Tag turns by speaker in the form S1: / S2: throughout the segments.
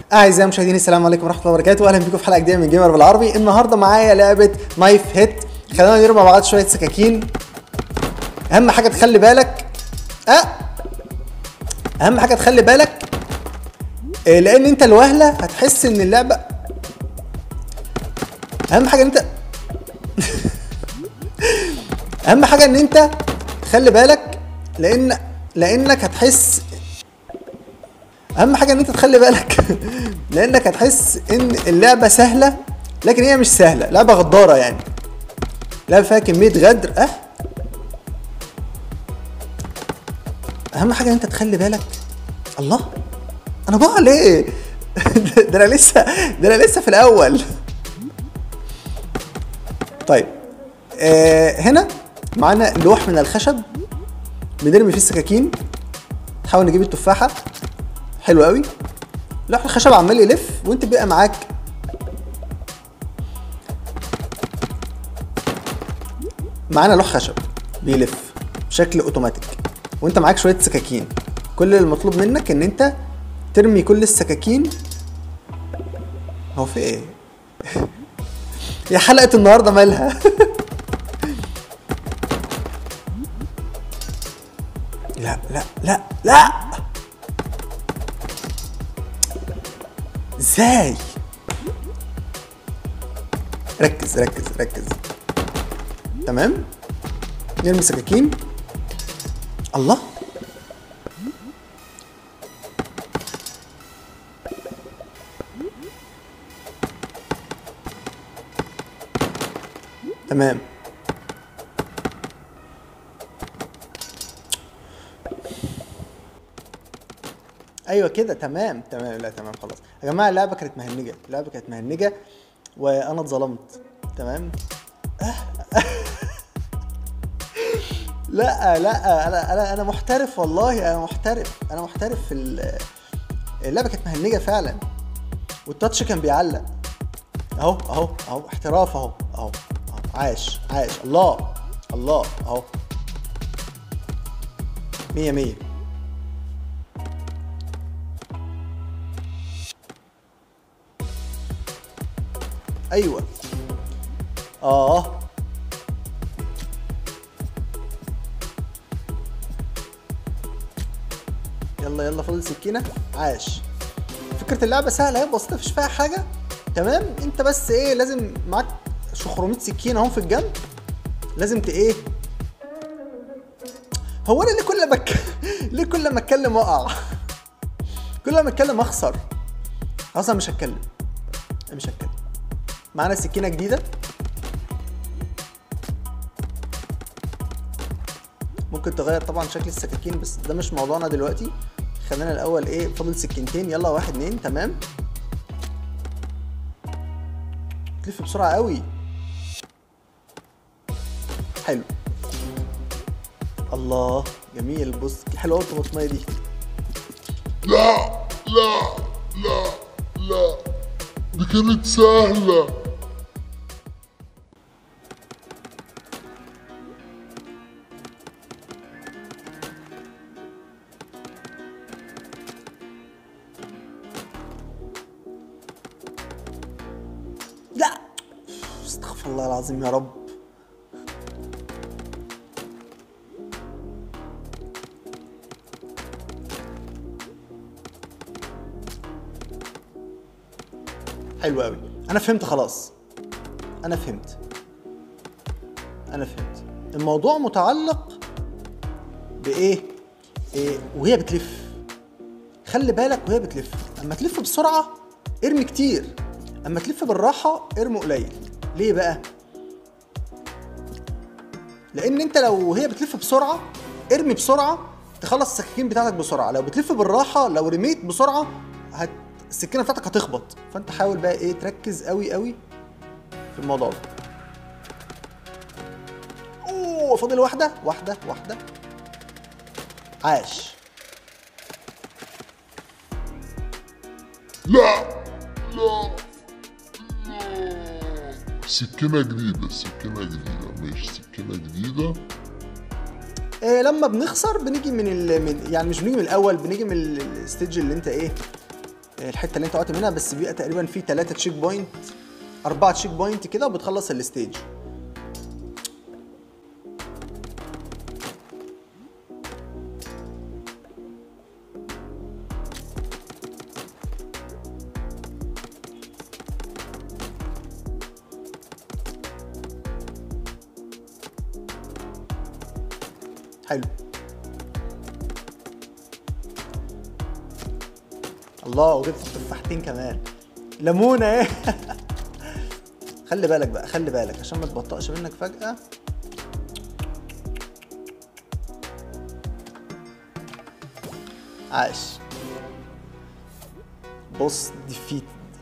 S1: اعزائي المشاهدين السلام عليكم ورحمه الله وبركاته اهلا بكم في حلقه جديده من جيمر بالعربي النهارده معايا لعبه نايف هيت خلينا نضرب مع بعض شويه سكاكين اهم حاجه تخلي بالك اه اهم حاجه تخلي بالك آه، لان انت الوهله هتحس ان اللعبه اهم حاجه ان انت اهم حاجه ان انت تخلي بالك لان لانك هتحس اهم حاجه ان انت تخلي بالك لانك هتحس ان اللعبه سهله لكن هي مش سهله لعبه غداره يعني لعبه فيها كميه غدر اه اهم حاجه ان انت تخلي بالك الله انا بقى ليه ده انا لسه ده انا لسه في الاول طيب آه هنا معانا لوح من الخشب بنرمي فيه السكاكين نحاول نجيب التفاحه حلو قوي لوح الخشب عمال يلف وانت بيبقى معاك معانا لوح خشب بيلف بشكل اوتوماتيك وانت معاك شويه سكاكين كل المطلوب منك ان انت ترمي كل السكاكين هو في ايه يا حلقه النهارده مالها لا لا لا لا ازاي ركز ركز ركز تمام نرمي سكاكين الله تمام ايوه كده تمام تمام لا تمام خلاص يا جماعه اللعبه كانت مهنجه اللعبه كانت مهنجه وانا اتظلمت تمام لا لا انا انا انا محترف والله انا محترف انا محترف في ال- اللعبه كانت مهنجه فعلا والتاتش كان بيعلق اهو اهو اهو احتراف اهو اهو اهو عاش عاش الله الله اهو مية مية ايوه اه يلا يلا فاضل سكينه عاش فكره اللعبه سهله اهي بسيطه مفيش فيها حاجه تمام انت بس ايه لازم معاك شخرومية سكينه اهو في الجنب لازم ت ايه هو انا ليه كل ما ك... ليه كل ما اتكلم اقع كل ما اتكلم اخسر اصلا مش هتكلم مش هتكلم معانا سكينه جديده ممكن تغير طبعا شكل السكاكين بس ده مش موضوعنا دلوقتي خلينا الاول ايه فاضل سكينتين يلا واحد اتنين تمام تلف بسرعه قوي حلو الله جميل بص حلوه قوي الطماطميه دي
S2: لا لا لا لا دي كانت سهلة
S1: لا استغفر الله العظيم يا رب حلو قوي انا فهمت خلاص انا فهمت انا فهمت الموضوع متعلق بايه إيه وهي بتلف خلي بالك وهي بتلف اما تلف بسرعه ارمي كتير اما تلف بالراحه ارمي قليل ليه بقى لان انت لو هي بتلف بسرعه ارمي بسرعه تخلص السكاكين بتاعتك بسرعه لو بتلف بالراحه لو رميت بسرعه هت... السكينه بتاعتك هتخبط فانت حاول بقى ايه تركز قوي قوي في الموضوع ده اوه فاضل واحده واحده واحده عاش
S2: لا لا لا سكينة جديدة سكينة جديدة ماشي سكينة جديدة
S1: إيه لما بنخسر بنيجي من ال... من يعني مش بنيجي من الاول بنيجي من ال- الستيج اللي انت ايه الحته اللي انت وقعت منها بس بيبقى تقريبا في ثلاثة تشيك بوينت أربعة تشيك بوينت كده وبتخلص الستيج حلو الله وجبت تفاحتين كمان ليمونه ايه خلي بالك بقى خلي بالك عشان ما تبطئش منك فجأة عاش بص ديفيت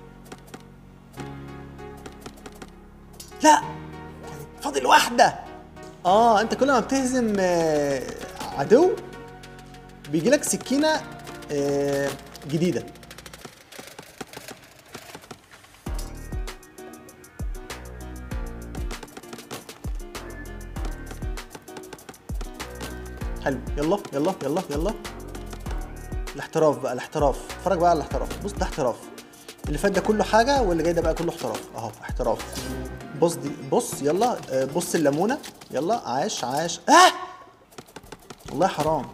S1: لا فاضل واحدة اه انت كل ما بتهزم آه، عدو بيجيلك سكينة آه، جديدة حلو يلا يلا يلا يلا الاحتراف بقى الاحتراف اتفرج بقى على الاحتراف بص ده احتراف اللي فات ده كله حاجه واللي جاي ده بقى كله احتراف اهو احتراف بص دي بص يلا آه، بص الليمونه يلا عاش عاش اه والله حرام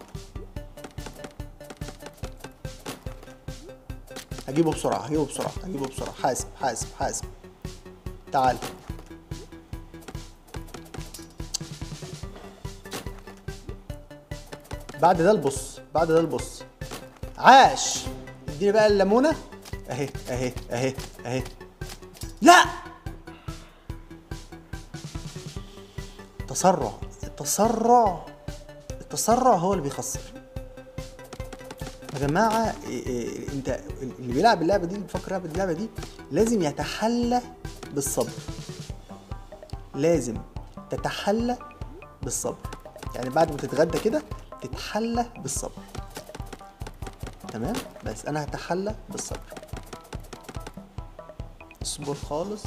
S1: هجيبه بسرعه هجيبه بسرعه هجيبه بسرعه حاسب حاسب حاسب تعال بعد ده البص بعد ده البص عاش اديني بقى الليمونه اهي اهي اهي اهي لا التسرع التسرع التسرع هو اللي بيخسر يا جماعه إيه إيه انت اللي بيلعب اللعبه دي اللي بيفكر يلعب اللعبه دي لازم يتحلى بالصبر لازم تتحلى بالصبر يعني بعد ما تتغدى كده تتحلى بالصبر تمام بس انا هتحلى بالصبر اصبر خالص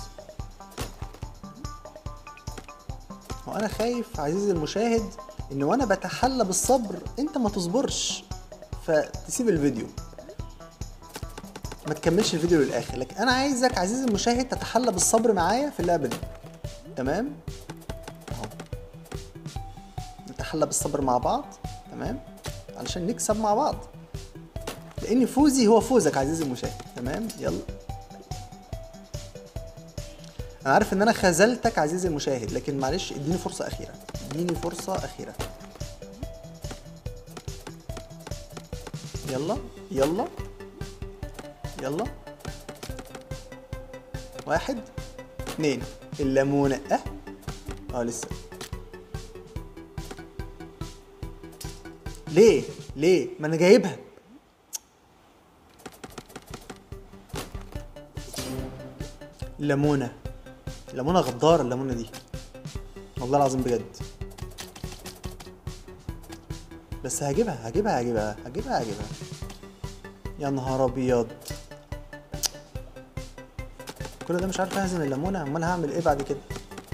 S1: وانا خايف عزيزي المشاهد ان وانا بتحلى بالصبر انت ما تصبرش فتسيب الفيديو ما تكملش الفيديو للاخر لكن انا عايزك عزيزي المشاهد تتحلى بالصبر معايا في اللعبه دي تمام اهو نتحلى بالصبر مع بعض تمام علشان نكسب مع بعض لان فوزي هو فوزك عزيزي المشاهد تمام يلا انا عارف ان انا خذلتك عزيزي المشاهد لكن معلش اديني فرصه اخيره اديني فرصه اخيره يلا يلا يلا واحد اتنين الليمونة اه اه لسه ليه ليه ما انا جايبها الليمونة الليمونة غدارة الليمونة دي والله العظيم بجد بس هجيبها هجيبها هجيبها هجيبها هجيبها يا نهار ابيض كل ده مش عارف اهزم الليمونه امال هعمل ايه بعد كده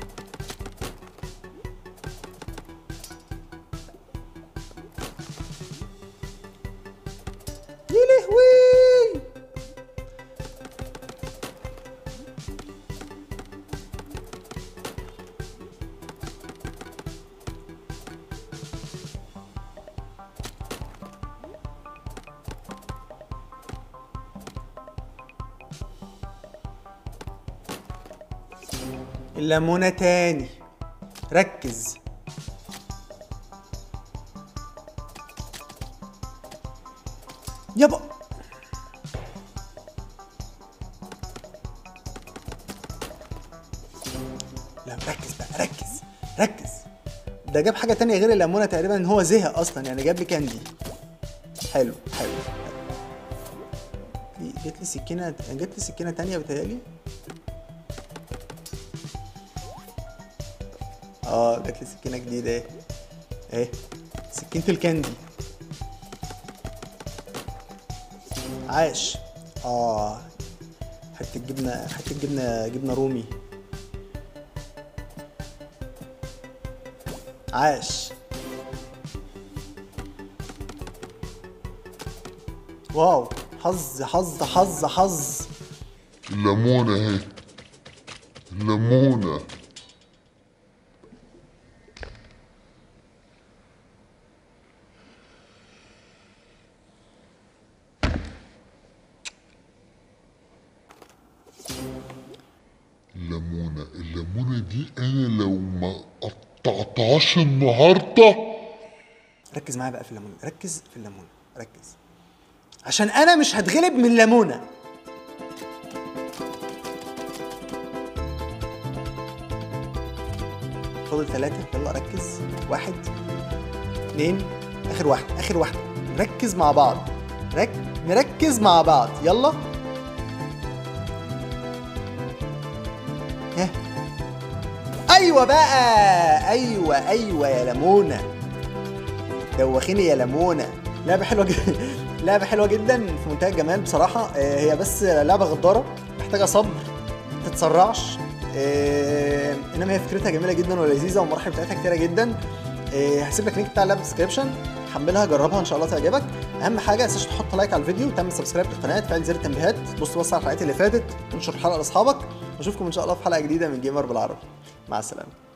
S1: يا لهوي الليمونة تاني ركز يابا لا ركز بقى ركز ركز ده جاب حاجة تانية غير الليمونة تقريبا ان هو زهق اصلا يعني جاب لي كاندي حلو حلو في- جات لي سكينة جات لي سكينة تانية بتهيألي اه جات لي سكينة جديدة اهي اهي سكينة الكاندي عاش اه حتة جبنة حتة جبنة جبنة رومي عاش واو حظ حظ حظ حظ
S2: الليمونة اهي الليمونة الليمونة الليمونة دي انا لو ما قطعتهاش النهارده
S1: ركز معايا بقى في الليمون ركز في الليمون ركز عشان انا مش هتغلب من ليمونه فاضل ثلاثة يلا ركز واحد اتنين اخر واحد اخر واحدة نركز مع بعض رك... نركز مع بعض يلا ها ايوه بقى ايوه ايوه يا ليمونه دوخيني يا ليمونه لعبه حلوه جدا لعبه حلوه جدا في منتهى الجمال بصراحه آه، هي بس لعبه غداره محتاجه صبر ما تتسرعش آه، انما هي فكرتها جميله جدا ولذيذه والمراحل بتاعتها كتيره جدا آه، هسيب لك لينك بتاع اللعبه في الديسكربشن حملها جربها ان شاء الله تعجبك اهم حاجه ما تنساش تحط لايك على الفيديو تعمل سبسكرايب للقناه تفعل زر التنبيهات بص بص على الحلقات اللي فاتت وانشر الحلقه لاصحابك واشوفكم ان شاء الله في حلقه جديده من جيمر بالعربي مع السلامه